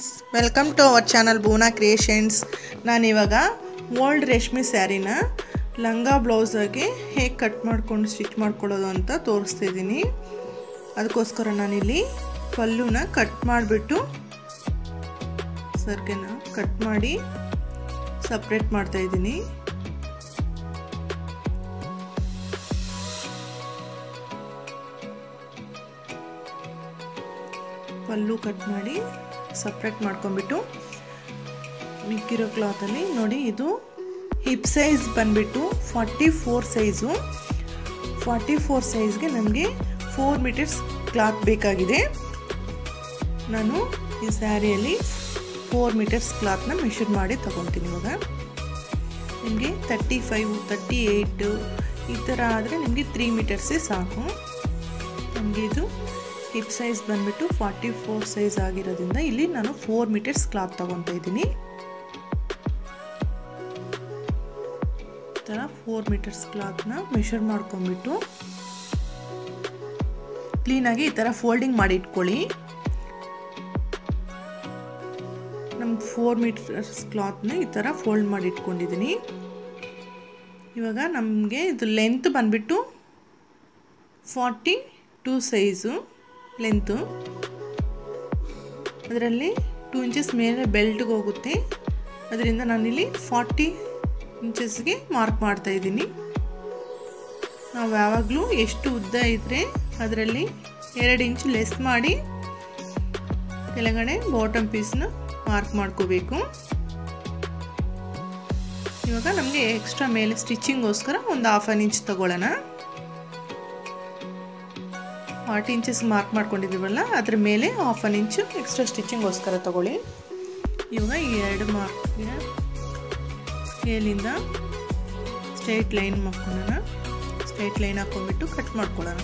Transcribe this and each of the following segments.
friends welcome to our channel Boona creations ನಾನಿವಾಗ old ರೇಷ್ಮೆ ಸ್ಯಾರಿನ ಲಂಗ ಬ್ಲೌಸಾಗಿ ಹೇಗೆ ಕಟ್ ಮಾಡ್ಕೊಂಡು ಸ್ಟಿಚ್ ಮಾಡ್ಕೊಳ್ಳೋದು ಅಂತ ತೋರಿಸ್ತಾ ಇದ್ದೀನಿ ಅದಕ್ಕೋಸ್ಕರ ನಾನಿಲ್ಲಿ ಪಲ್ಲುನ ಕಟ್ ಮಾಡಿಬಿಟ್ಟು ಸರ್ಗೆನ ಕಟ್ ಮಾಡಿ ಸಪ್ರೇಟ್ ಮಾಡ್ತಾ ಇದ್ದೀನಿ ಪಲ್ಲು ಕಟ್ ಮಾಡಿ ಸಪ್ರೇಟ್ ಮಾಡ್ಕೊಂಬಿಟ್ಟು ಮಿಕ್ಕಿರೋ ಕ್ಲಾತಲ್ಲಿ ನೋಡಿ ಇದು ಹಿಪ್ ಸೈಜ್ ಬಂದುಬಿಟ್ಟು forty four size forty four ಸೈಜ್ಗೆ ನನಗೆ ಫೋರ್ ಮೀಟರ್ಸ್ ಕ್ಲಾತ್ ಬೇಕಾಗಿದೆ ನಾನು ಈ ಸ್ಯಾರಿಯಲ್ಲಿ ಫೋರ್ ಮೀಟರ್ಸ್ ಕ್ಲಾತ್ನ ಮೆಷರ್ ಮಾಡಿ ತೊಗೊತೀನಿ ಇವಾಗ ನಿಮಗೆ ತರ್ಟಿ ಫೈವ್ ತರ್ಟಿ ಏಯ್ಟು ಈ ಥರ ಆದರೆ ನಿಮಗೆ ತ್ರೀ ಮೀಟರ್ಸೇ ಸಾಕು ನಮಗೆ ಇದು ಹಿಪ್ ಸೈಜ್ ಬಂದುಬಿಟ್ಟು ಫಾರ್ಟಿ ಫೋರ್ ಸೈಜ್ ಆಗಿರೋದ್ರಿಂದ ಇಲ್ಲಿ ನಾನು ಫೋರ್ ಮೀಟರ್ಸ್ ಕ್ಲಾತ್ ತೊಗೊತಾ ಇದ್ದೀನಿ ಈ ಥರ ಫೋರ್ ಮೀಟರ್ಸ್ ಕ್ಲಾತ್ನ ಮೆಷರ್ ಮಾಡ್ಕೊಂಬಿಟ್ಟು ಕ್ಲೀನಾಗಿ ಈ ಥರ ಫೋಲ್ಡಿಂಗ್ ಮಾಡಿ ಇಟ್ಕೊಳ್ಳಿ ನಮ್ಮ ಫೋರ್ ಮೀಟರ್ಸ್ ಕ್ಲಾತ್ನ ಈ ಥರ ಫೋಲ್ಡ್ ಮಾಡಿ ಇಟ್ಕೊಂಡಿದ್ದೀನಿ ಇವಾಗ ನಮಗೆ ಇದು ಲೆಂತ್ ಬಂದುಬಿಟ್ಟು ಫಾರ್ಟಿ ಟೂ ಸೈಜು ಲೆಂತು ಅದರಲ್ಲಿ ಟೂ ಇಂಚಸ್ ಮೇಲೆ ಬೆಲ್ಟ್ಗೆ ಹೋಗುತ್ತೆ ಅದರಿಂದ ನಾನಿಲ್ಲಿ ಫಾರ್ಟಿ ಇಂಚಸ್ಗೆ ಮಾರ್ಕ್ ಮಾಡ್ತಾ ಇದ್ದೀನಿ ನಾವು ಯಾವಾಗಲೂ ಎಷ್ಟು ಉದ್ದ ಇದ್ದರೆ ಅದರಲ್ಲಿ ಎರಡು ಇಂಚ್ ಲೆಸ್ ಮಾಡಿ ಕೆಳಗಡೆ ಬಾಟಮ್ ಪೀಸ್ನ ಮಾರ್ಕ್ ಮಾಡ್ಕೋಬೇಕು ಇವಾಗ ನಮಗೆ ಎಕ್ಸ್ಟ್ರಾ ಮೇಲೆ ಸ್ಟಿಚಿಂಗೋಸ್ಕರ ಒಂದು ಹಾಫ್ ಅನ್ ಇಂಚ್ ತಗೊಳ್ಳೋಣ ಫಾರ್ಟಿ ಇಂಚಸ್ ಮಾರ್ಕ್ ಮಾಡ್ಕೊಂಡಿದ್ದೀವಲ್ಲ ಅದ್ರ ಮೇಲೆ ಹಾಫ್ ಅನ್ ಇಂಚು ಎಕ್ಸ್ಟ್ರಾ ಸ್ಟಿಚಿಂಗೋಸ್ಕರ ತಗೊಳ್ಳಿ ಇವಾಗ ಈ ಎರಡು ಮಾರ್ಕ್ಗೆ ಸ್ಕೇಲಿಂದ ಸ್ಟ್ರೈಟ್ ಲೈನ್ ಮಾಡ್ಕೊಳ್ಳೋಣ ಸ್ಟ್ರೈಟ್ ಲೈನ್ ಹಾಕೊಂಡ್ಬಿಟ್ಟು ಕಟ್ ಮಾಡ್ಕೊಳ್ಳೋಣ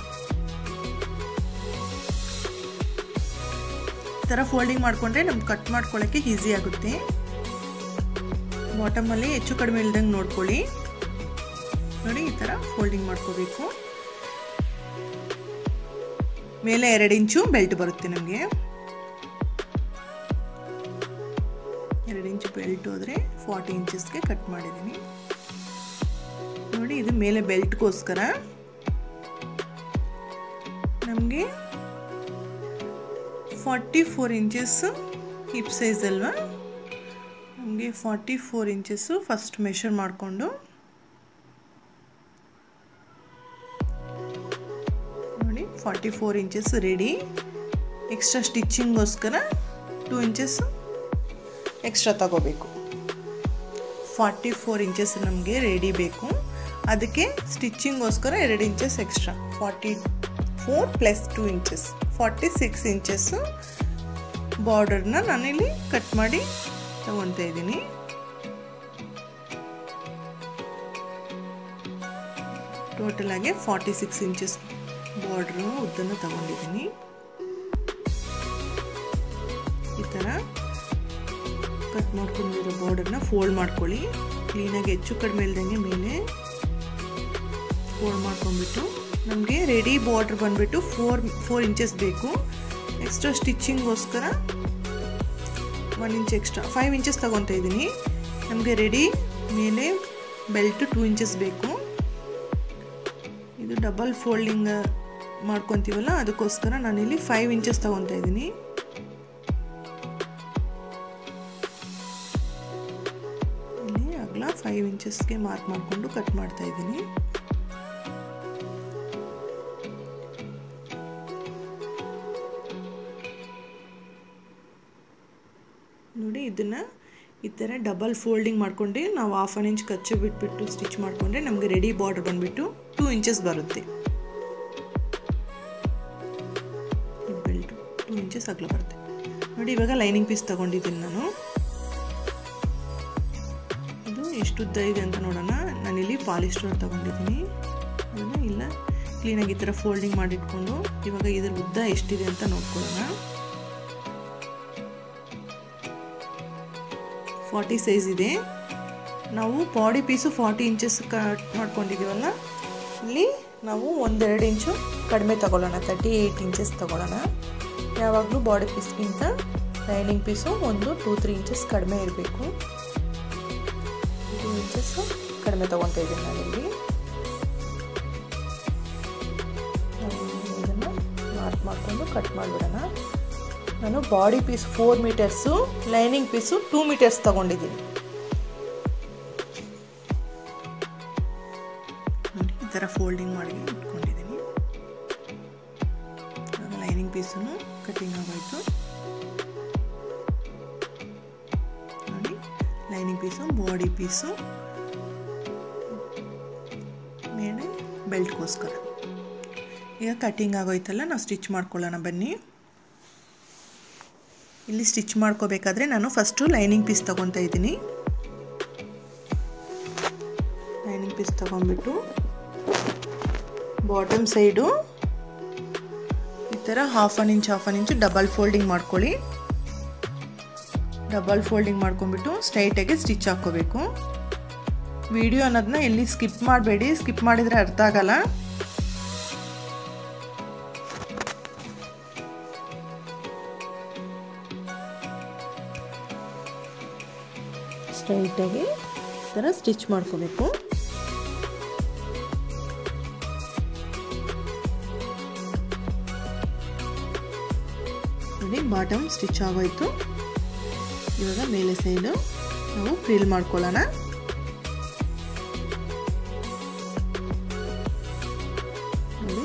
ಈ ಥರ ಫೋಲ್ಡಿಂಗ್ ಮಾಡಿಕೊಂಡ್ರೆ ನಮ್ಗೆ ಕಟ್ ಮಾಡ್ಕೊಳ್ಳೋಕ್ಕೆ ಈಸಿ ಆಗುತ್ತೆ ಬಾಟಮಲ್ಲಿ ಹೆಚ್ಚು ಕಡಿಮೆ ಇಲ್ದಂಗೆ ನೋಡ್ಕೊಳ್ಳಿ ನೋಡಿ ಈ ಥರ ಫೋಲ್ಡಿಂಗ್ ಮಾಡ್ಕೋಬೇಕು ಮೇಲೆ ಎರಡು ಇಂಚು ಬೆಲ್ಟ್ ಬರುತ್ತೆ ನಮಗೆ ಎರಡು ಇಂಚು ಬೆಲ್ಟ್ ಹೋದರೆ ಫಾರ್ಟಿ ಇಂಚಸ್ಗೆ ಕಟ್ ಮಾಡಿದ್ದೀನಿ ನೋಡಿ ಇದು ಮೇಲೆ ಬೆಲ್ಟ್ಗೋಸ್ಕರ ನಮಗೆ forty four inches hip size ಅಲ್ವಾ ನಮಗೆ forty four inches first measure ಮಾಡಿಕೊಂಡು ನೋಡಿ forty four inches ready extra ಸ್ಟಿಚ್ಚಿಂಗೋಸ್ಕರ ಟೂ ಇಂಚಸ್ ಎಕ್ಸ್ಟ್ರಾ ತಗೋಬೇಕು ಫಾರ್ಟಿ ಫೋರ್ ಇಂಚಸ್ ನಮಗೆ ರೆಡಿ ಬೇಕು ಅದಕ್ಕೆ ಸ್ಟಿಚ್ಚಿಂಗೋಸ್ಕರ ಎರಡು inches extra forty four plus two inches forty six inches ಬಾರ್ಡರ್ನ ನಾನಿಲ್ಲಿ ಕಟ್ ಮಾಡಿ ತಗೊತಾ ಇದ್ದೀನಿ ಟೋಟಲ್ ಆಗಿ ಫಾರ್ಟಿ ಸಿಕ್ಸ್ ಇಂಚಸ್ ಬಾರ್ಡ್ರು ಉದ್ದನ್ನು ತಗೊಂಡಿದ್ದೀನಿ ಈ ಥರ ಕಟ್ ಮಾಡ್ಕೊಂಡಿರೋ ಬಾರ್ಡರ್ನ ಫೋಲ್ಡ್ ಮಾಡ್ಕೊಳ್ಳಿ ಕ್ಲೀನಾಗಿ ಹೆಚ್ಚು ಕಡಿಮೆ ಇಲ್ದಂಗೆ ಮೇಲೆ ಫೋಲ್ಡ್ ಮಾಡ್ಕೊಂಡ್ಬಿಟ್ಟು ನಮಗೆ ರೆಡಿ ಬಾರ್ಡ್ರ್ ಬಂದುಬಿಟ್ಟು ಫೋರ್ ಫೋರ್ ಇಂಚಸ್ ಬೇಕು ಎಕ್ಸ್ಟ್ರಾ ಸ್ಟಿಚ್ಚಿಂಗೋಸ್ಕರ one inch extra five inches ತೊಗೊತಾ ಇದ್ದೀನಿ ನಮಗೆ ರೆಡಿ ಮೇಲೆ ಬೆಲ್ಟ್ ಟೂ ಇಂಚಸ್ ಬೇಕು ಇದು ಡಬಲ್ ಫೋಲ್ಡಿಂಗ್ ಮಾಡ್ಕೊತೀವಲ್ಲ ಅದಕ್ಕೋಸ್ಕರ ನಾನಿಲ್ಲಿ ಫೈವ್ ಇಂಚಸ್ ತೊಗೊತಾ ಇದ್ದೀನಿ ಇಲ್ಲಿ ಅಗಲ ಫೈವ್ ಇಂಚಸ್ಗೆ ಮಾರ್ಕ್ ಮಾಡಿಕೊಂಡು ಕಟ್ ಮಾಡ್ತಾ ಇದ್ದೀನಿ ನೋಡಿ ಇದನ್ನು ಈ ಥರ ಡಬಲ್ ಫೋಲ್ಡಿಂಗ್ ಮಾಡ್ಕೊಂಡು ನಾವು ಹಾಫ್ ಅನ್ ಇಂಚ್ ಕಚ್ಚು ಬಿಟ್ಬಿಟ್ಟು ಸ್ಟಿಚ್ ಮಾಡಿಕೊಂಡ್ರೆ ನಮಗೆ ರೆಡಿ ಬಾರ್ಡರ್ ಬಂದುಬಿಟ್ಟು ಟೂ ಇಂಚಸ್ ಬರುತ್ತೆ ಬೆಲ್ಟು ಟೂ ಇಂಚಸ್ ಅಗಲ ಬರುತ್ತೆ ನೋಡಿ ಇವಾಗ ಲೈನಿಂಗ್ ಪೀಸ್ ತೊಗೊಂಡಿದ್ದೀನಿ ನಾನು ಇದು ಎಷ್ಟು ಉದ್ದ ಇದೆ ಅಂತ ನೋಡೋಣ ನಾನಿಲ್ಲಿ ಪಾಲಿಸ್ಟರ್ ತೊಗೊಂಡಿದ್ದೀನಿ ಅದನ್ನು ಇಲ್ಲ ಕ್ಲೀನಾಗಿ ಈ ಥರ ಫೋಲ್ಡಿಂಗ್ ಮಾಡಿಟ್ಕೊಂಡು ಇವಾಗ ಇದ್ರ ಉದ್ದ ಎಷ್ಟಿದೆ ಅಂತ ನೋಡ್ಕೊಳ್ಳೋಣ ಫಾರ್ಟಿ ಸೈಜ್ ಇದೆ ನಾವು body piece forty inches cut ಮಾಡ್ಕೊಂಡಿದ್ದೀವಲ್ಲ ಇಲ್ಲಿ ನಾವು ಒಂದೆರಡು ಇಂಚು ಕಡಿಮೆ ತಗೊಳ್ಳೋಣ ತರ್ಟಿ ಏಯ್ಟ್ ಇಂಚಸ್ ತಗೊಳ್ಳೋಣ ಯಾವಾಗಲೂ ಬಾಡಿ ಪೀಸ್ಗಿಂತ ಲೈನಿಂಗ್ ಪೀಸು ಒಂದು ಟೂ ತ್ರೀ ಇಂಚಸ್ ಕಡಿಮೆ ಇರಬೇಕು ಟೂ ಇಂಚಸ್ ಕಡಿಮೆ ತೊಗೊತಾ ಇದ್ದೀನಿ ನಾನಿಲ್ಲಿ ಇದನ್ನು ಮಾರ್ಕ್ ಮಾಡಿಕೊಂಡು ಕಟ್ ಮಾಡಿಬಿಡೋಣ ನಾನು body piece four metres lining piece two metres ತೊಗೊಂಡಿದ್ದೀನಿ ನೋಡಿ ಈ ಥರ ಫೋಲ್ಡಿಂಗ್ ಮಾಡಿ ಇಟ್ಕೊಂಡಿದ್ದೀನಿ ಇವಾಗ ಲೈನಿಂಗ್ ಪೀಸನ್ನು ಕಟಿಂಗ್ ಆಗೋಯ್ತು ನೋಡಿ ಲೈನಿಂಗ್ ಪೀಸು ಬಾಡಿ ಪೀಸು ಮೇಲೆ ಬೆಲ್ಟ್ಗೋಸ್ಕರ ಈಗ ಕಟಿಂಗ್ ಆಗೋಯ್ತಲ್ಲ ನಾವು ಸ್ಟಿಚ್ ಮಾಡ್ಕೊಳ್ಳೋಣ ಬನ್ನಿ ಇಲ್ಲಿ ಸ್ಟಿಚ್ ಮಾಡ್ಕೋಬೇಕಾದ್ರೆ ನಾನು ಫಸ್ಟು ಲೈನಿಂಗ್ ಪೀಸ್ ತೊಗೊತಾ ಇದ್ದೀನಿ ಲೈನಿಂಗ್ ಪೀಸ್ ತೊಗೊಂಡ್ಬಿಟ್ಟು ಬಾಟಮ್ ಸೈಡು ಈ ಥರ half an inch half an inch double folding ಮಾಡ್ಕೊಳ್ಳಿ ಡಬಲ್ ಫೋಲ್ಡಿಂಗ್ ಮಾಡ್ಕೊಂಡ್ಬಿಟ್ಟು ಸ್ಟ್ರೈಟಾಗಿ ಸ್ಟಿಚ್ ಹಾಕ್ಕೋಬೇಕು ವಿಡಿಯೋ ಅನ್ನೋದನ್ನ ಎಲ್ಲಿ ಸ್ಕಿಪ್ ಮಾಡಬೇಡಿ ಸ್ಕಿಪ್ ಮಾಡಿದರೆ ಅರ್ಥ ಆಗಲ್ಲ ಸ್ಟ್ರೈಟಾಗಿ ಈ ಥರ ಸ್ಟಿಚ್ ಮಾಡ್ಕೋಬೇಕು ನೋಡಿ ಬಾಟಮ್ ಸ್ಟಿಚ್ ಆಗೋಯ್ತು ಇವಾಗ ಮೇಲೆ ಸೈಡು ನಾವು ಫ್ರಿಲ್ ಮಾಡ್ಕೊಳ್ಳೋಣ ನೋಡಿ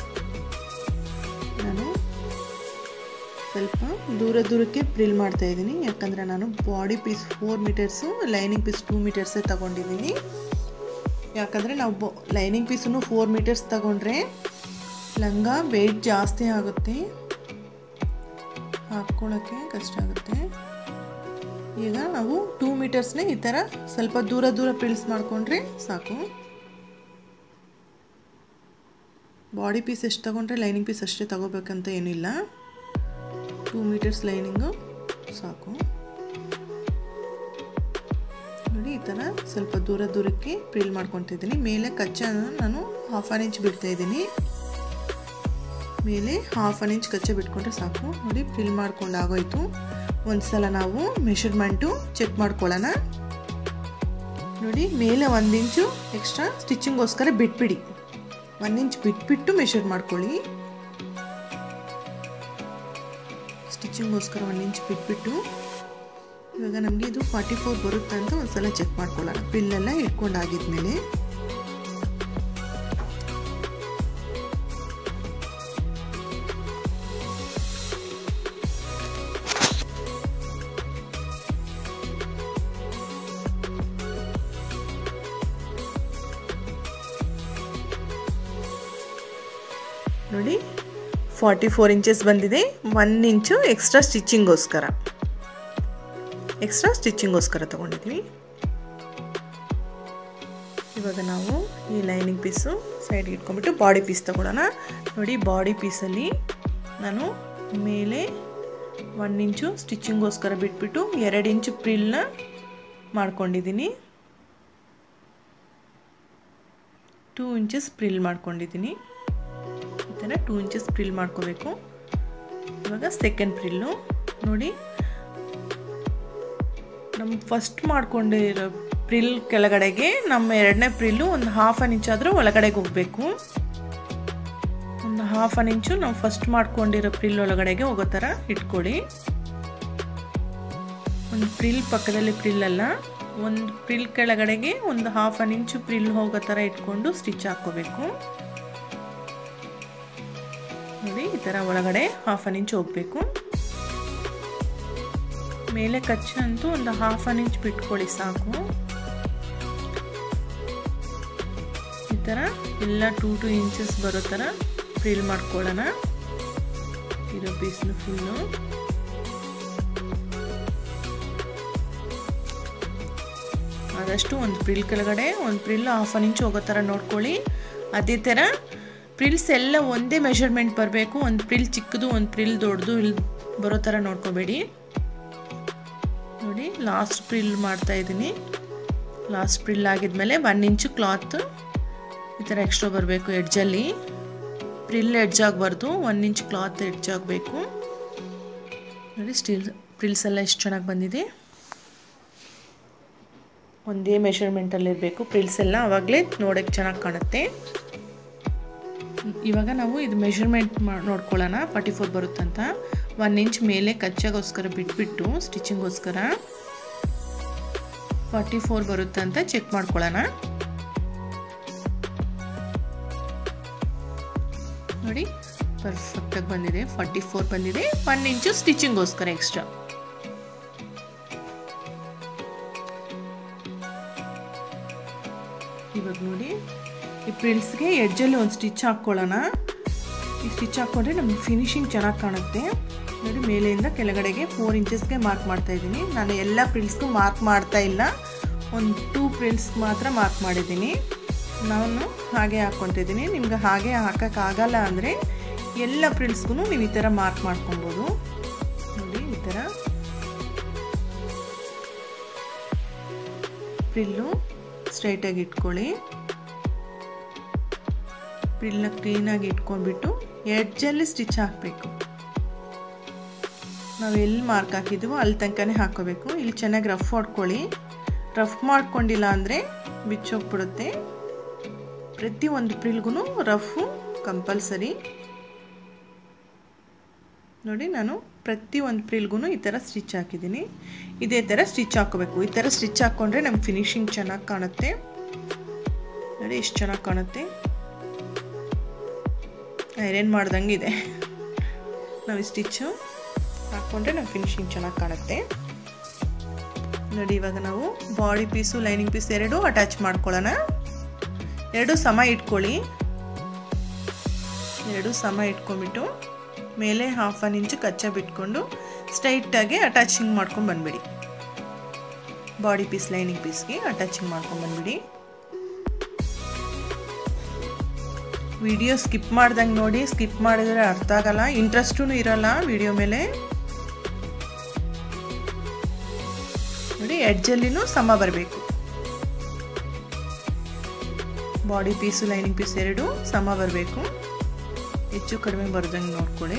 ನಾನು ಸ್ವಲ್ಪ ದೂರ ದೂರಕ್ಕೆ ಪ್ರಿಲ್ ಮಾಡ್ತಾ ಇದ್ದೀನಿ ಯಾಕಂದರೆ ನಾನು body piece four metres lining piece two ಮೀಟರ್ಸೇ ತಗೊಂಡಿದ್ದೀನಿ ಯಾಕಂದರೆ ನಾವು ಬೊ ಲೈನಿಂಗ್ ಪೀಸನ್ನು ಫೋರ್ ಮೀಟರ್ಸ್ ತಗೊಂಡ್ರೆ ಲಂಗ ವೆಯ್ಟ್ ಜಾಸ್ತಿ ಆಗುತ್ತೆ ಹಾಕ್ಕೊಳ್ಳೋಕ್ಕೆ ಕಷ್ಟ ಆಗುತ್ತೆ ಈಗ ನಾವು ಟೂ ಮೀಟರ್ಸ್ನೇ ಈ ಥರ ಸ್ವಲ್ಪ ದೂರ ದೂರ ಪ್ರಿಲ್ಸ್ ಮಾಡಿಕೊಂಡ್ರೆ ಸಾಕು ಬಾಡಿ ಪೀಸ್ ಎಷ್ಟು ತಗೊಂಡ್ರೆ ಲೈನಿಂಗ್ ಪೀಸ್ ಅಷ್ಟೇ ತಗೋಬೇಕಂತ ಏನಿಲ್ಲ ಟೂ ಮೀಟರ್ಸ್ ಲೈನಿಂಗು ಸಾಕು ನೋಡಿ ಈ ಥರ ಸ್ವಲ್ಪ ದೂರ ದೂರಕ್ಕೆ ಪ್ರಿಲ್ ಮಾಡ್ಕೊತಿದ್ದೀನಿ ಮೇಲೆ ಕಚ್ಚಾ ನಾನು ಹಾಫ್ ಆನ್ ಇಂಚ್ ಬಿಡ್ತಾ ಇದ್ದೀನಿ ಮೇಲೆ ಹಾಫ್ ಆನ್ ಇಂಚ್ ಕಚ್ಚೆ ಬಿಟ್ಕೊಂಡ್ರೆ ಸಾಕು ನೋಡಿ ಪ್ರಿಲ್ ಮಾಡ್ಕೊಂಡು ಆಗೋಯ್ತು ಒಂದು ಸಲ ನಾವು ಮೆಷರ್ಮೆಂಟು ಚೆಕ್ ಮಾಡ್ಕೊಳ್ಳೋಣ ನೋಡಿ ಮೇಲೆ ಒಂದು ಇಂಚು ಎಕ್ಸ್ಟ್ರಾ ಸ್ಟಿಚಿಂಗೋಸ್ಕರ ಬಿಟ್ಬಿಡಿ ಒಂದು ಇಂಚ್ ಬಿಟ್ಬಿಟ್ಟು ಮೆಷರ್ ಮಾಡ್ಕೊಳ್ಳಿ ಸ್ಟಿಚಿಂಗೋಸ್ಕರ ಒಂದು ಇಂಚ್ ಬಿಟ್ಬಿಟ್ಟು ಇವಾಗ ನಮಗೆ ಇದು ಫಾರ್ಟಿ ಫೋರ್ ಬರುತ್ತೆ ಅಂತ ಒಂದ್ಸಲ ಚೆಕ್ ಮಾಡ್ಕೊಳ್ಳೋಣ ಪಿಲ್ಲೆಲ್ಲ ಇಟ್ಕೊಂಡು ಆಗಿದ್ಮೇಲೆ ನೋಡಿ ಫಾರ್ಟಿ ಫೋರ್ ಇಂಚಸ್ ಬಂದಿದೆ ಒನ್ ಇಂಚು ಎಕ್ಸ್ಟ್ರಾ ಸ್ಟಿಚಿಂಗೋಸ್ಕರ ಎಕ್ಸ್ಟ್ರಾ ಸ್ಟಿಚಿಂಗೋಸ್ಕರ ತೊಗೊಂಡಿದ್ವಿ ಇವಾಗ ನಾವು ಈ ಲೈನಿಂಗ್ ಪೀಸು ಸೈಡ್ಗೆ ಇಟ್ಕೊಂಡ್ಬಿಟ್ಟು ಬಾಡಿ ಪೀಸ್ ತೊಗೊಳ್ಳೋಣ ನೋಡಿ ಬಾಡಿ ಪೀಸಲ್ಲಿ ನಾನು ಮೇಲೆ ಒನ್ ಇಂಚು ಸ್ಟಿಚಿಂಗೋಸ್ಕರ ಬಿಟ್ಬಿಟ್ಟು ಎರಡು ಇಂಚು ಪ್ರಿಲ್ನ ಮಾಡ್ಕೊಂಡಿದ್ದೀನಿ ಟೂ ಇಂಚಸ್ ಪ್ರಿಲ್ ಮಾಡ್ಕೊಂಡಿದ್ದೀನಿ ಈ ಥರ ಟೂ ಇಂಚಸ್ ಪ್ರಿಲ್ ಮಾಡ್ಕೋಬೇಕು ಇವಾಗ ಸೆಕೆಂಡ್ ಪ್ರಿಲ್ಲು ನೋಡಿ ನಮ್ಮ ಫಸ್ಟ್ ಮಾಡ್ಕೊಂಡಿರೋ ಪ್ರಿಲ್ ಕೆಳಗಡೆಗೆ ನಮ್ಮ ಎರಡನೇ ಪ್ರಿಲ್ಲು ಒಂದು ಹಾಫ್ ಅನ್ ಇಂಚ್ ಆದರೂ ಒಳಗಡೆಗೆ ಹೋಗಬೇಕು ಒಂದು ಹಾಫ್ ಅನ್ ಇಂಚು ನಾವು ಫಸ್ಟ್ ಮಾಡ್ಕೊಂಡಿರೋ ಪ್ರಿಲ್ ಒಳಗಡೆಗೆ ಹೋಗೋ ಥರ ಇಟ್ಕೊಳ್ಳಿ ಒಂದು ಪ್ರಿಲ್ ಪಕ್ಕದಲ್ಲಿ ಪ್ರಿಲ್ ಅಲ್ಲ ಒಂದು ಪ್ರಿಲ್ ಕೆಳಗಡೆಗೆ ಒಂದು ಹಾಫ್ ಅನ್ ಇಂಚು ಪ್ರಿಲ್ ಹೋಗೋ ಥರ ಇಟ್ಕೊಂಡು ಸ್ಟಿಚ್ ಹಾಕ್ಕೋಬೇಕು ನೋಡಿ ಈ ಥರ ಒಳಗಡೆ ಹಾಫ್ ಅನ್ ಇಂಚ್ ಹೋಗಬೇಕು ಮೇಲೆ ಕಚ್ಚಂತೂ ಒಂದು ಹಾಫ್ ಅನ್ ಇಂಚ್ ಬಿಟ್ಕೊಳ್ಳಿ ಸಾಕು ಈ ಥರ ಎಲ್ಲ ಟೂ ಟೂ ಇಂಚಸ್ ಬರೋ ಥರ ಫ್ರಿಲ್ ಮಾಡ್ಕೊಳ್ಳೋಣ ಇರೋ ಪೀಸ್ನ ಫುಲ್ಲು ಆದಷ್ಟು ಒಂದು ಪ್ರಿಲ್ ಕೆಳಗಡೆ ಒಂದು ಪ್ರಿಲ್ ಹಾಫ್ ಅನ್ ಇಂಚ್ ಹೋಗೋ ಥರ ನೋಡ್ಕೊಳ್ಳಿ ಅದೇ ಥರ ಪ್ರಿಲ್ಸ್ ಎಲ್ಲ ಒಂದೇ ಮೆಷರ್ಮೆಂಟ್ ಬರಬೇಕು ಒಂದು ಪ್ರಿಲ್ ಚಿಕ್ಕದು ಒಂದು ಪ್ರಿಲ್ ದೊಡ್ಡದು ಇಲ್ಲಿ ಬರೋ ಥರ ನೋಡ್ಕೋಬೇಡಿ ನೋಡಿ ಲಾಸ್ಟ್ ಪ್ರಿಲ್ ಮಾಡ್ತಾ ಇದ್ದೀನಿ ಲಾಸ್ಟ್ ಪ್ರಿಲ್ ಆಗಿದ್ಮೇಲೆ ಒನ್ ಇಂಚು ಕ್ಲಾತ್ ಈ ಥರ ಎಕ್ಸ್ಟ್ರಾ ಬರಬೇಕು ಎಡ್ಜಲ್ಲಿ ಪ್ರಿಲ್ ಎಡ್ಜ್ ಆಗಬಾರ್ದು ಒನ್ ಇಂಚ್ ಕ್ಲಾತ್ ಎಡ್ಜ್ ಆಗಬೇಕು ನೋಡಿ ಸ್ಟಿಲ್ ಪ್ರಿಲ್ಸ್ ಎಲ್ಲ ಎಷ್ಟು ಚೆನ್ನಾಗಿ ಬಂದಿದೆ ಒಂದೇ ಮೆಷರ್ಮೆಂಟಲ್ಲಿರಬೇಕು ಪ್ರಿಲ್ಸ್ ಎಲ್ಲ ಆವಾಗಲೇ ನೋಡೋಕ್ಕೆ ಚೆನ್ನಾಗಿ ಕಾಣುತ್ತೆ ಇವಾಗ ನಾವು ಇದು ಮೆಷರ್ಮೆಂಟ್ ನೋಡ್ಕೊಳ್ಳೋಣ ಫಾರ್ಟಿ ಫೋರ್ ಬರುತ್ತಂತ ಒನ್ ಇಂಚ್ ಮೇಲೆ ಕಚ್ಚಾಗೋಸ್ಕರ ಬಿಟ್ಬಿಟ್ಟು ಸ್ಟಿಚಿಂಗೋಸ್ಕರ ಫಾರ್ಟಿ ಫೋರ್ ಬರುತ್ತೆ ಅಂತ ಚೆಕ್ ಮಾಡ್ಕೊಳ್ಳೋಣ ನೋಡಿ ಪರ್ಫೆಕ್ಟಾಗಿ ಬಂದಿದೆ ಫಾರ್ಟಿ ಫೋರ್ ಬಂದಿದೆ ಒನ್ ಇಂಚು ಸ್ಟಿಚಿಂಗೋಸ್ಕರ ಎಕ್ಸ್ಟ್ರಾ ಇವಾಗ ನೋಡಿ ಈ ಪ್ರಿಲ್ಸ್ಗೆ ಎಡ್ಜಲ್ಲಿ ಒಂದು ಸ್ಟಿಚ್ ಹಾಕ್ಕೊಳ್ಳೋಣ ಈ ಸ್ಟಿಚ್ ಹಾಕ್ಕೊಂಡ್ರೆ ನಮ್ಗೆ ಫಿನಿಶಿಂಗ್ ಚೆನ್ನಾಗಿ ಕಾಣುತ್ತೆ ನೋಡಿ ಮೇಲೆಯಿಂದ ಕೆಳಗಡೆಗೆ ಫೋರ್ ಇಂಚಸ್ಗೆ ಮಾರ್ಕ್ ಮಾಡ್ತಾ ಇದ್ದೀನಿ ನಾನು ಎಲ್ಲ ಪ್ರಿಲ್ಸ್ಗೂ ಮಾರ್ಕ್ ಮಾಡ್ತಾ ಇಲ್ಲ ಒಂದು ಟೂ ಪ್ರಿಲ್ಸ್ ಮಾತ್ರ ಮಾರ್ಕ್ ಮಾಡಿದ್ದೀನಿ ನಾನು ಹಾಗೆ ಹಾಕ್ಕೊತಿದ್ದೀನಿ ನಿಮ್ಗೆ ಹಾಗೆ ಹಾಕೋಕ್ಕಾಗಲ್ಲ ಅಂದರೆ ಎಲ್ಲ ಪ್ರಿಲ್ಸ್ಗೂ ನೀವು ಈ ಥರ ಮಾರ್ಕ್ ಮಾಡ್ಕೊಬೋದು ನೋಡಿ ಈ ಥರ ಪ್ರಿಲ್ಲು ಸ್ಟ್ರೈಟಾಗಿ ಇಟ್ಕೊಳ್ಳಿ ಪ್ರಿಲ್ನ ಕ್ಲೀನಾಗಿ ಇಟ್ಕೊಂಡ್ಬಿಟ್ಟು ಎಡ್ಜಲ್ಲಿ ಸ್ಟಿಚ್ ಹಾಕಬೇಕು ನಾವು ಎಲ್ಲಿ ಮಾರ್ಕ್ ಹಾಕಿದ್ದೀವೋ ಅಲ್ಲಿ ತನಕನೇ ಹಾಕೋಬೇಕು ಇಲ್ಲಿ ಚೆನ್ನಾಗಿ ರಫ್ ಹೊಡ್ಕೊಳ್ಳಿ ರಫ್ ಮಾಡ್ಕೊಂಡಿಲ್ಲ ಅಂದರೆ ಬಿಚ್ಚೋಗ್ಬಿಡುತ್ತೆ ಪ್ರತಿ ಒಂದು ಪ್ರಿಲ್ಗೂ ರಫು ಕಂಪಲ್ಸರಿ ನೋಡಿ ನಾನು ಪ್ರತಿ ಒಂದು ಪ್ರಿಲ್ಗೂ ಈ ಥರ ಸ್ಟಿಚ್ ಹಾಕಿದ್ದೀನಿ ಇದೇ ಥರ ಸ್ಟಿಚ್ ಹಾಕೋಬೇಕು ಈ ಥರ ಸ್ಟಿಚ್ ಹಾಕ್ಕೊಂಡ್ರೆ ನಮ್ಮ ಫಿನಿಶಿಂಗ್ ಚೆನ್ನಾಗಿ ಕಾಣುತ್ತೆ ನೋಡಿ ಎಷ್ಟು ಚೆನ್ನಾಗಿ ಕಾಣುತ್ತೆ ಐರನ್ ಮಾಡ್ದಂಗೆ ಇದೆ ನಾವು ಈ ಸ್ಟಿಚ್ಚು ಹಾಕ್ಕೊಂಡ್ರೆ ನಮ್ಮ ಫಿನಿಶಿಂಗ್ ಚೆನ್ನಾಗಿ ಕಾಣುತ್ತೆ ನೋಡಿ ಇವಾಗ ನಾವು ಬಾಡಿ ಪೀಸು ಲೈನಿಂಗ್ ಪೀಸ್ ಎರಡು ಅಟ್ಯಾಚ್ ಮಾಡ್ಕೊಳ್ಳೋಣ ಎರಡು ಸಮ ಇಟ್ಕೊಳ್ಳಿ ಎರಡು ಸಮ ಇಟ್ಕೊಂಡ್ಬಿಟ್ಟು ಮೇಲೆ ಹಾಫ್ ಅನ್ ಇಂಚು ಕಚ್ಚಾ ಬಿಟ್ಕೊಂಡು ಸ್ಟ್ರೈಟಾಗಿ ಅಟ್ಯಾಚಿಂಗ್ ಮಾಡ್ಕೊಂಡು ಬಂದ್ಬಿಡಿ ಬಾಡಿ ಪೀಸ್ ಲೈನಿಂಗ್ ಪೀಸ್ಗೆ ಅಟ್ಯಾಚಿಂಗ್ ಮಾಡ್ಕೊಂಡು ಬಂದ್ಬಿಡಿ ವಿಡಿಯೋ ಸ್ಕಿಪ್ ಮಾಡ್ದಂಗೆ ನೋಡಿ ಸ್ಕಿಪ್ ಮಾಡಿದ್ರೆ ಅರ್ಥ ಆಗಲ್ಲ ಇಂಟ್ರೆಸ್ಟೂ ಇರಲ್ಲ ವಿಡಿಯೋ ಮೇಲೆ ನೋಡಿ ಎಡ್ಜಲ್ಲಿನೂ ಸಮ ಬರಬೇಕು ಬಾಡಿ ಪೀಸು ಲೈನಿಂಗ್ ಪೀಸ್ ಎರಡು ಸಮ ಬರಬೇಕು ಹೆಚ್ಚು ಕಡಿಮೆ ಬರ್ದಂಗೆ ನೋಡ್ಕೊಳ್ಳಿ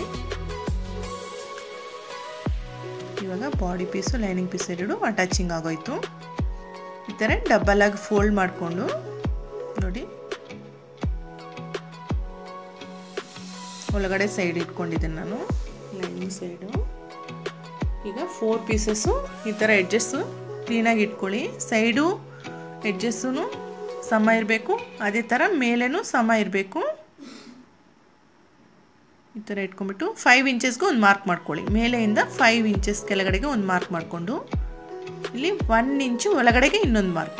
ಇವಾಗ ಬಾಡಿ ಪೀಸು ಲೈನಿಂಗ್ ಪೀಸ್ ಎರಡು ಅಟ್ಯಾಚಿಂಗ್ ಆಗೋಯ್ತು ಈ ಥರ ಡಬಲ್ ಆಗಿ ಫೋಲ್ಡ್ ಮಾಡಿಕೊಂಡು ನೋಡಿ ಒಳಗಡೆ ಸೈಡ್ ಇಟ್ಕೊಂಡಿದ್ದೀನಿ ನಾನು ಲೈನಿಂಗ್ ಸೈಡು ಈಗ ಫೋರ್ ಪೀಸಸ್ಸು ಈ ಥರ ಎಡ್ಜಸ್ಸು ಕ್ಲೀನಾಗಿ ಇಟ್ಕೊಳ್ಳಿ ಸೈಡು ಎಡ್ಜಸ್ಸು ಸಮ ಇರಬೇಕು ಅದೇ ಥರ ಮೇಲೇನೂ ಸಮ ಇರಬೇಕು ಈ ಥರ ಇಟ್ಕೊಂಡ್ಬಿಟ್ಟು ಫೈವ್ ಇಂಚಸ್ಗೆ ಒಂದು ಮಾರ್ಕ್ ಮಾಡ್ಕೊಳ್ಳಿ ಮೇಲೆಯಿಂದ ಫೈವ್ ಇಂಚಸ್ ಕೆಳಗಡೆಗೆ ಒಂದು ಮಾರ್ಕ್ ಮಾಡಿಕೊಂಡು ಇಲ್ಲಿ ಒನ್ ಇಂಚು ಒಳಗಡೆಗೆ ಇನ್ನೊಂದು ಮಾರ್ಕು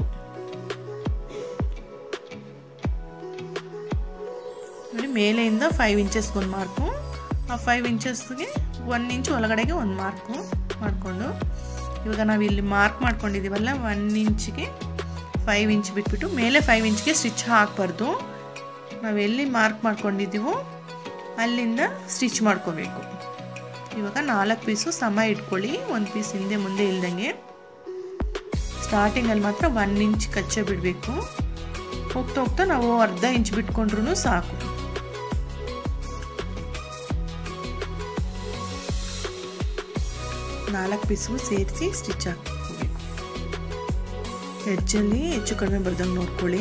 ನೋಡಿ ಮೇಲೆಯಿಂದ ಫೈವ್ ಇಂಚಸ್ಗೆ ಒಂದು ಮಾರ್ಕು ಆ ಫೈವ್ ಇಂಚಸ್ಗೆ ಒನ್ ಇಂಚು ಒಳಗಡೆಗೆ ಒಂದು ಮಾರ್ಕು ಮಾಡಿಕೊಂಡು ಇವಾಗ ನಾವು ಇಲ್ಲಿ ಮಾರ್ಕ್ ಮಾಡ್ಕೊಂಡಿದ್ದೀವಲ್ಲ ಒನ್ ಇಂಚಿಗೆ ಫೈವ್ ಇಂಚ್ ಬಿಟ್ಬಿಟ್ಟು ಮೇಲೆ ಫೈವ್ ಇಂಚ್ಗೆ ಸ್ಟಿಚ್ ಹಾಕಬಾರ್ದು ನಾವು ಎಲ್ಲಿ ಮಾರ್ಕ್ ಮಾಡ್ಕೊಂಡಿದ್ದೀವೋ ಅಲ್ಲಿಂದ ಸ್ಟಿಚ್ ಮಾಡ್ಕೋಬೇಕು ಇವಾಗ ನಾಲ್ಕು ಪೀಸು ಸಮ ಇಟ್ಕೊಳ್ಳಿ ಒಂದು ಪೀಸ್ ಹಿಂದೆ ಮುಂದೆ ಇಲ್ದಂಗೆ ಸ್ಟಾರ್ಟಿಂಗಲ್ಲಿ ಮಾತ್ರ ಒನ್ ಇಂಚ್ ಕಚ್ಚೆ ಬಿಡಬೇಕು ಹೋಗ್ತಾ ಹೋಗ್ತಾ ನಾವು ಅರ್ಧ ಇಂಚ್ ಬಿಟ್ಕೊಂಡ್ರೂ ಸಾಕು ನಾಲ್ಕು ಪೀಸ್ಗೂ ಸೇರಿಸಿ ಸ್ಟಿಚ್ ಹಾಕೋಬೇಕು ಹೆಜ್ಜಲ್ಲಿ ಹೆಚ್ಚು ಕಡಿಮೆ ಬರ್ದಂಗೆ ನೋಡ್ಕೊಳ್ಳಿ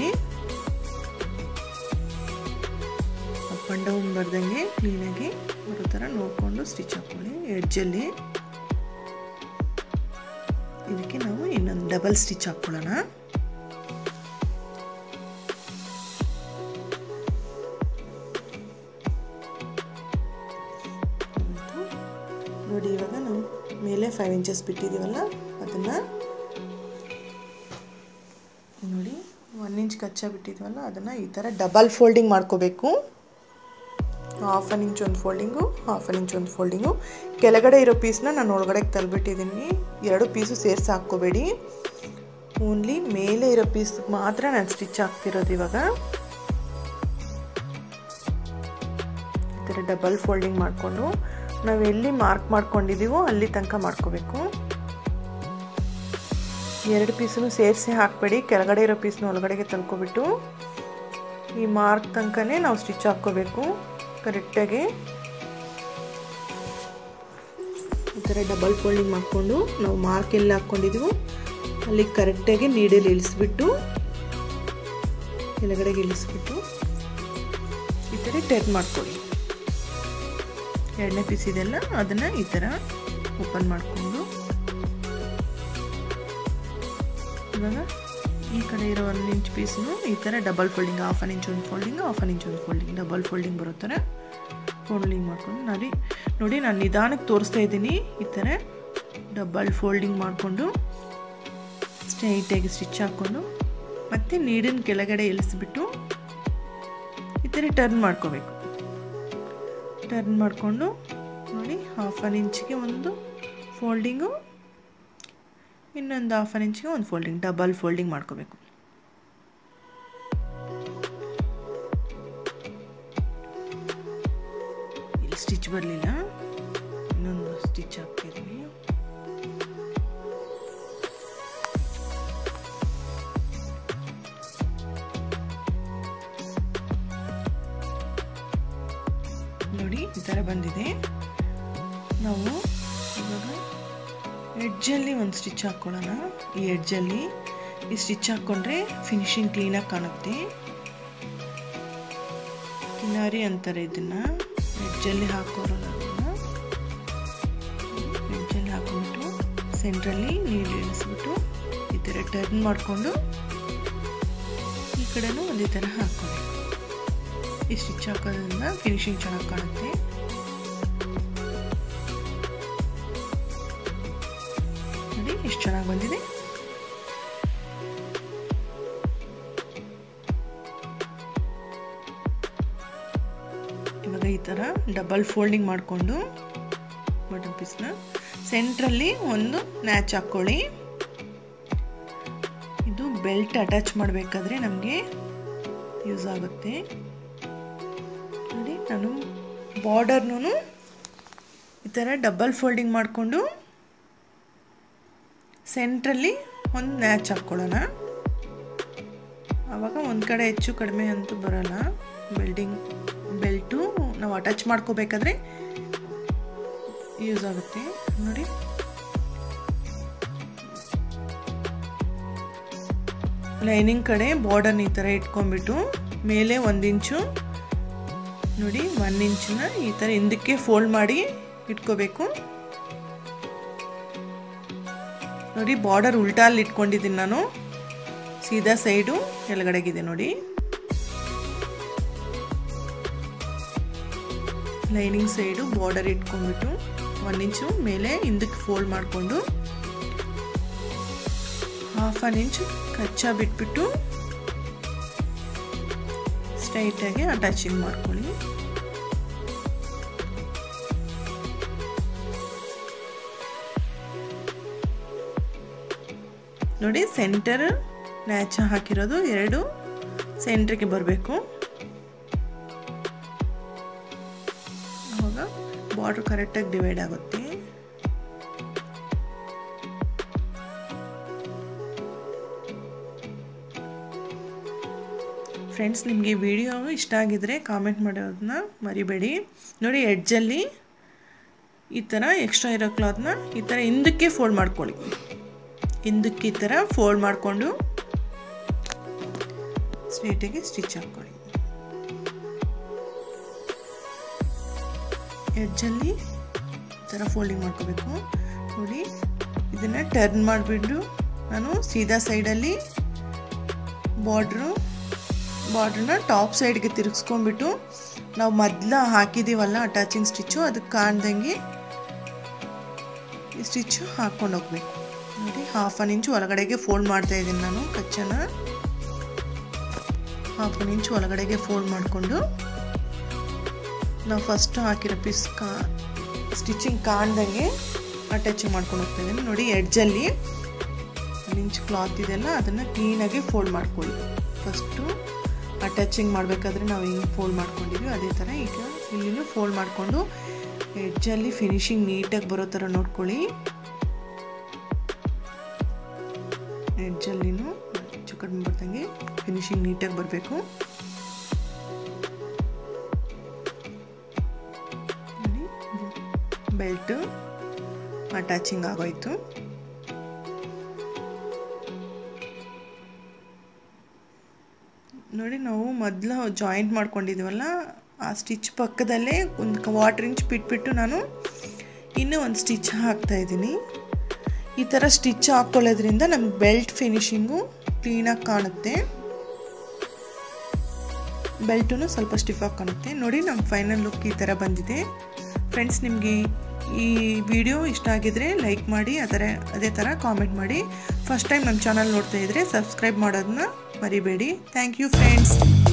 ಅಪ್ ಆ್ಯಂಡ್ ಡೌನ್ ಬರ್ದಂಗೆ ಕ್ಲೀನಾಗಿ ಬರೋ ಥರ ನೋಡಿಕೊಂಡು ಸ್ಟಿಚ್ ಹಾಕ್ಕೊಳ್ಳಿ ಎಡ್ಜಲ್ಲಿ ಇದಕ್ಕೆ ನಾವು ಇನ್ನೊಂದು ಡಬಲ್ ಸ್ಟಿಚ್ ಹಾಕ್ಕೊಳ್ಳೋಣ ನೋಡಿ ಇವಾಗ ನಾವು ಮೇಲೆ ಫೈವ್ ಇಂಚಸ್ ಬಿಟ್ಟಿದ್ದೀವಲ್ಲ ಅದನ್ನು ನೋಡಿ ಒನ್ ಇಂಚ್ ಕಚ್ಚಾ ಬಿಟ್ಟಿದ್ವಲ್ಲ ಅದನ್ನು ಈ ಥರ ಡಬಲ್ ಫೋಲ್ಡಿಂಗ್ ಮಾಡ್ಕೋಬೇಕು ಹಾಫ್ ಅನ್ ಇಂಚ್ ಒಂದು ಫೋಲ್ಡಿಂಗು ಹಾಫ್ ಅನ್ ಇಂಚ್ ಒಂದು ಫೋಲ್ಡಿಂಗು ಕೆಳಗಡೆ ಇರೋ ಪೀಸ್ನ ನಾನು ಒಳಗಡೆಗೆ ತಲ್ಬಿಟ್ಟಿದ್ದೀನಿ ಎರಡು ಪೀಸು ಸೇರಿಸಿ ಹಾಕ್ಕೋಬೇಡಿ ಓನ್ಲಿ ಮೇಲೆ ಇರೋ ಪೀಸ್ ಮಾತ್ರ ನಾನು ಸ್ಟಿಚ್ ಹಾಕ್ತಿರೋದು ಇವಾಗ ಈ ಥರ ಡಬಲ್ ಫೋಲ್ಡಿಂಗ್ ಮಾಡಿಕೊಂಡು ನಾವು ಎಲ್ಲಿ ಮಾರ್ಕ್ ಮಾಡ್ಕೊಂಡಿದ್ದೀವೋ ಅಲ್ಲಿ ತನಕ ಮಾಡ್ಕೋಬೇಕು ಎರಡು ಪೀಸನ್ನು ಸೇರಿಸಿ ಹಾಕಬೇಡಿ ಕೆಳಗಡೆ ಇರೋ ಪೀಸ್ನ ಒಳಗಡೆಗೆ ತಳ್ಕೊಬಿಟ್ಟು ಈ ಮಾರ್ಕ್ ತನಕನೇ ನಾವು ಸ್ಟಿಚ್ ಹಾಕ್ಕೋಬೇಕು ಕರೆಕ್ಟಾಗಿ ಈ ಥರ ಡಬಲ್ ಫೋಲ್ಡಿಂಗ್ ಮಾಡಿಕೊಂಡು ನಾವು ಮಾರ್ಕ್ ಎಲ್ಲ ಹಾಕ್ಕೊಂಡಿದ್ದೀವೋ ಅಲ್ಲಿ ಕರೆಕ್ಟಾಗಿ ನೀಡಲ್ಲಿ ಇಳಿಸ್ಬಿಟ್ಟು ಕೆಳಗಡೆಗೆ ಇಳಿಸ್ಬಿಟ್ಟು ಈ ಥರ ಟರ್ನ್ ಮಾಡ್ಕೊಳ್ಳಿ ಎರಡನೇ ಪೀಸ್ ಇದೆಲ್ಲ ಅದನ್ನು ಈ ಥರ ಓಪನ್ ಮಾಡಿಕೊಂಡು ಇವಾಗ ಈ ಕಡೆ ಇರೋ ಒಂದು ಇಂಚ್ ಪೀಸ್ನು ಈ ಥರ double folding half an inch ಒಂದು ಫೋಲ್ಡಿಂಗ್ ಹಾಫ್ ಅನ್ ಇಂಚ್ ಒಂದು ಫೋಲ್ಡಿಂಗ್ ಡಬಲ್ ಫೋಲ್ಡಿಂಗ್ ಬರೋ ಥರ ಫೋಲ್ಡಿಂಗ್ ಮಾಡ್ಕೊಂಡು ನೋಡಿ ನೋಡಿ ನಾನು ನಿಧಾನಕ್ಕೆ ತೋರಿಸ್ತಾ ಇದ್ದೀನಿ ಈ ಥರ ಡಬಲ್ ಫೋಲ್ಡಿಂಗ್ ಮಾಡಿಕೊಂಡು ಸ್ಟ್ರೈಟಾಗಿ ಸ್ಟಿಚ್ ಹಾಕ್ಕೊಂಡು ಮತ್ತು ನೀರಿನ ಕೆಳಗಡೆ ಇಳಿಸ್ಬಿಟ್ಟು ಈ ಥರ ಟರ್ನ್ ಮಾಡ್ಕೋಬೇಕು ಟರ್ನ್ ಮಾಡಿಕೊಂಡು ನೋಡಿ ಹಾಫ್ ಅನ್ ಇಂಚಿಗೆ ಒಂದು ಫೋಲ್ಡಿಂಗು ಇನ್ನೊಂದು ಹಾಫ್ ಅನ್ ಇಂಚಿಗೆ ಒಂದು ಫೋಲ್ಡಿಂಗ್ ಡಬಲ್ ಫೋಲ್ಡಿಂಗ್ ಮಾಡ್ಕೋಬೇಕು ಇಲ್ಲಿ ಸ್ಟಿಚ್ ಬರಲಿಲ್ಲ ಇನ್ನೊಂದು ಸ್ಟಿಚ್ ಹಾಕ್ತಿದ್ದೀನಿ ನೋಡಿ ಈ ಥರ ಬಂದಿದೆ ನಾವು ಇವಾಗ ಎಡ್ಜಲ್ಲಿ ಒಂದು ಸ್ಟಿಚ್ ಹಾಕ್ಕೊಳ್ಳೋಣ ಈ ಎಡ್ಜಲ್ಲಿ ಈ ಸ್ಟಿಚ್ ಹಾಕ್ಕೊಂಡ್ರೆ ಫಿನಿಶಿಂಗ್ ಕ್ಲೀನಾಗಿ ಕಾಣುತ್ತೆ ಕಿನಾರಿ ಅಂತಾರೆ ಇದನ್ನು ಎಡ್ಜಲ್ಲಿ ಹಾಕೋರಲ್ಲ ಎಡ್ಜಲ್ಲಿ ಹಾಕ್ಕೊಂಬಿಟ್ಟು ಸೆಂಟ್ರಲ್ಲಿ ನೀರು ಇಳಿಸ್ಬಿಟ್ಟು ಈ ಥರ ಟರ್ನ್ ಮಾಡಿಕೊಂಡು ಈ ಕಡೆನೂ ಒಂದೇ ಥರ ಹಾಕ್ಕೋಬೇಕು ಈ ಸ್ಟಿಚ್ ಹಾಕೋದ್ರಿಂದ ಫಿನಿಶಿಂಗ್ ಚೆನ್ನಾಗಿ ಕಾಣುತ್ತೆ ನೋಡಿ ಎಷ್ಟು ಚೆನ್ನಾಗಿ ಬಂದಿದೆ ಇವಾಗ ಈ ಥರ ಡಬಲ್ ಫೋಲ್ಡಿಂಗ್ ಮಾಡಿಕೊಂಡು ಬಟನ್ ಪೀಸ್ನ ಸೆಂಟ್ರಲ್ಲಿ ಒಂದು ನ್ಯಾಚ್ ಹಾಕ್ಕೊಳ್ಳಿ ಇದು ಬೆಲ್ಟ್ ಅಟ್ಯಾಚ್ ಮಾಡಬೇಕಾದ್ರೆ ನಮಗೆ ಯೂಸ್ ಆಗುತ್ತೆ ನೋಡಿ ನಾನು ಬಾರ್ಡರ್ನೂ ಈ ಥರ ಡಬಲ್ ಫೋಲ್ಡಿಂಗ್ ಮಾಡಿಕೊಂಡು ಸೆಂಟ್ರಲ್ಲಿ ಒಂದು ನ್ಯಾಚ್ ಹಾಕ್ಕೊಳ್ಳೋಣ ಆವಾಗ ಒಂದು ಕಡೆ ಹೆಚ್ಚು ಕಡಿಮೆ ಅಂತೂ ಬರೋಲ್ಲ ಬೆಲ್ಡಿಂಗ್ ಬೆಲ್ಟು ನಾವು ಅಟ್ಯಾಚ್ ಮಾಡ್ಕೋಬೇಕಾದ್ರೆ ಯೂಸ್ ಆಗುತ್ತೆ ನೋಡಿ ಲೈನಿಂಗ್ ಕಡೆ ಬಾರ್ಡರ್ನ ಈ ಥರ ಇಟ್ಕೊಂಡ್ಬಿಟ್ಟು ಮೇಲೆ ಒಂದು ಇಂಚು ನೋಡಿ ಒನ್ ಇಂಚನ್ನ ಈ ಥರ ಹಿಂದಕ್ಕೆ ಫೋಲ್ಡ್ ಮಾಡಿ ಇಟ್ಕೋಬೇಕು ನೋಡಿ ಬಾರ್ಡರ್ ಉಲ್ಟಾಲ್ಲಿ ಇಟ್ಕೊಂಡಿದ್ದೀನಿ ನಾನು ಸೀದಾ ಸೈಡು ಕೆಳಗಡೆಗಿದೆ ನೋಡಿ ಲೈನಿಂಗ್ ಸೈಡು ಬಾರ್ಡರ್ ಇಟ್ಕೊಂಡ್ಬಿಟ್ಟು ಒನ್ ಇಂಚು ಮೇಲೆ ಹಿಂದಕ್ಕೆ ಫೋಲ್ಡ್ ಮಾಡಿಕೊಂಡು ಹಾಫ್ ಅನ್ ಇಂಚ್ ಕಚ್ಚಾ ಬಿಟ್ಬಿಟ್ಟು ಸ್ಟ್ರೈಟಾಗಿ ಅಟ್ಯಾಚಿಂಗ್ ಮಾಡ್ಕೊಳ್ಳಿ ನೋಡಿ ಸೆಂಟರ್ ನ್ಯಾಚ ಹಾಕಿರೋದು ಎರಡು ಸೆಂಟ್ರಿಗೆ ಬರಬೇಕು ಆವಾಗ ಬಾರ್ಡ್ರ್ ಕರೆಕ್ಟಾಗಿ ಡಿವೈಡ್ ಆಗುತ್ತೆ ಫ್ರೆಂಡ್ಸ್ ನಿಮಗೆ ವಿಡಿಯೋ ಇಷ್ಟ ಆಗಿದ್ರೆ ಕಾಮೆಂಟ್ ಮಾಡೋದನ್ನ ಮರಿಬೇಡಿ ನೋಡಿ ಎಡ್ಜಲ್ಲಿ ಈ ಥರ ಎಕ್ಸ್ಟ್ರಾ ಇರೋ ಕ್ಲಾತ್ನ ಈ ಥರ ಹಿಂದಕ್ಕೆ ಫೋಲ್ಡ್ ಮಾಡ್ಕೊಳ್ಳಿ ಹಿಂದಕ್ಕೆ ಈ ಥರ ಫೋಲ್ಡ್ ಮಾಡಿಕೊಂಡು ಸ್ಟ್ರೇಟಾಗಿ ಸ್ಟಿಚ್ ಹಾಕ್ಕೊಳ್ಳಿ ಎಡ್ಜಲ್ಲಿ ಈ ಥರ ಫೋಲ್ಡಿಂಗ್ ಮಾಡ್ಕೋಬೇಕು ನೋಡಿ ಇದನ್ನು ಟರ್ನ್ ಮಾಡಿಬಿಟ್ಟು ನಾನು ಸೀದಾ ಸೈಡಲ್ಲಿ ಬಾರ್ಡ್ರು ಬಾರ್ಡ್ರನ್ನ ಟಾಪ್ ಸೈಡ್ಗೆ ತಿರುಗಿಸ್ಕೊಂಡ್ಬಿಟ್ಟು ನಾವು ಮೊದಲ ಹಾಕಿದ್ದೀವಲ್ಲ ಅಟ್ಯಾಚಿಂಗ್ ಸ್ಟಿಚ್ಚು ಅದಕ್ಕೆ ಕಾಣ್ದಂಗೆ ಈ ಸ್ಟಿಚ್ಚು ಹಾಕ್ಕೊಂಡು ಹೋಗ್ಬೇಕು ನೋಡಿ ಹಾಫ್ ಅನ್ ಇಂಚ್ ಒಳಗಡೆಗೆ ಫೋಲ್ಡ್ ಮಾಡ್ತಾ ಇದ್ದೀನಿ ನಾನು ಕಚ್ಚನ ಹಾಫ್ ಅನ್ ಇಂಚ್ ಒಳಗಡೆಗೆ ಫೋಲ್ಡ್ ಮಾಡಿಕೊಂಡು ನಾವು ಫಸ್ಟ್ ಹಾಕಿರೋ ಪೀಸ್ ಕಾ ಸ್ಟಿಚಿಂಗ್ ಕಾಣ್ದಂಗೆ ಅಟ್ಯಾಚಿಂಗ್ ಮಾಡ್ಕೊಂಡು ಹೋಗ್ತಾ ಇದ್ದೀನಿ ನೋಡಿ ಎಡ್ಜಲ್ಲಿ ಒಂದು ಇಂಚ್ ಕ್ಲಾತ್ ಇದೆಲ್ಲ ಅದನ್ನು ಕ್ಲೀನಾಗಿ ಫೋಲ್ಡ್ ಮಾಡ್ಕೊಳ್ಳಿ ಫಸ್ಟು ಅಟ್ಯಾಚಿಂಗ್ ಮಾಡಬೇಕಾದ್ರೆ ನಾವು ಹಿಂಗೆ ಫೋಲ್ಡ್ ಮಾಡ್ಕೊಂಡಿದ್ವಿ ಅದೇ ಥರ ಈಗ ಇಲ್ಲಿನೂ ಫೋಲ್ಡ್ ಮಾಡಿಕೊಂಡು ಎಡ್ಜಲ್ಲಿ ಫಿನಿಶಿಂಗ್ ನೀಟಾಗಿ ಬರೋ ಥರ ನೋಡ್ಕೊಳ್ಳಿ ಎಡ್ಜಲ್ಲಿನೂ ಹೆಚ್ಚು ಕಡಿಮೆ ಬರ್ದಂಗೆ ಫಿನಿಶಿಂಗ್ ನೀಟಾಗಿ ಬರಬೇಕು ಬೆಲ್ಟು ಅಟ್ಯಾಚಿಂಗ್ ಆಗೋಯ್ತು ನೋಡಿ ನಾವು ಮೊದಲು ಜಾಯಿಂಟ್ ಮಾಡ್ಕೊಂಡಿದ್ದೀವಲ್ಲ ಆ ಸ್ಟಿಚ್ ಪಕ್ಕದಲ್ಲೇ ಒಂದು ವಾಟರ್ ಇಂಚ್ ಬಿಟ್ಬಿಟ್ಟು ನಾನು ಇನ್ನೂ ಒಂದು ಸ್ಟಿಚ್ ಹಾಕ್ತಾಯಿದ್ದೀನಿ ಈ ಥರ ಸ್ಟಿಚ್ ಹಾಕ್ಕೊಳ್ಳೋದ್ರಿಂದ ನಮ್ಗೆ ಬೆಲ್ಟ್ ಫಿನಿಶಿಂಗು ಕ್ಲೀನಾಗಿ ಕಾಣುತ್ತೆ ಬೆಲ್ಟು ಸ್ವಲ್ಪ ಸ್ಟಿಫಾಗಿ ಕಾಣುತ್ತೆ ನೋಡಿ ನಮ್ಮ ಫೈನಲ್ ಲುಕ್ ಈ ಥರ ಬಂದಿದೆ ಫ್ರೆಂಡ್ಸ್ ನಿಮಗೆ ಈ ವಿಡಿಯೋ ಇಷ್ಟ ಆಗಿದ್ರೆ ಲೈಕ್ ಮಾಡಿ ಆ ಥರ ಅದೇ ಥರ ಕಾಮೆಂಟ್ ಮಾಡಿ ಫಸ್ಟ್ ಟೈಮ್ ನಮ್ಮ ಚಾನಲ್ ನೋಡ್ತಾ ಇದ್ದರೆ ಸಬ್ಸ್ಕ್ರೈಬ್ ಮಾಡೋದನ್ನ ಮರಿಬೇಡಿ ಥ್ಯಾಂಕ್ ಯು ಫ್ರೆಂಡ್ಸ್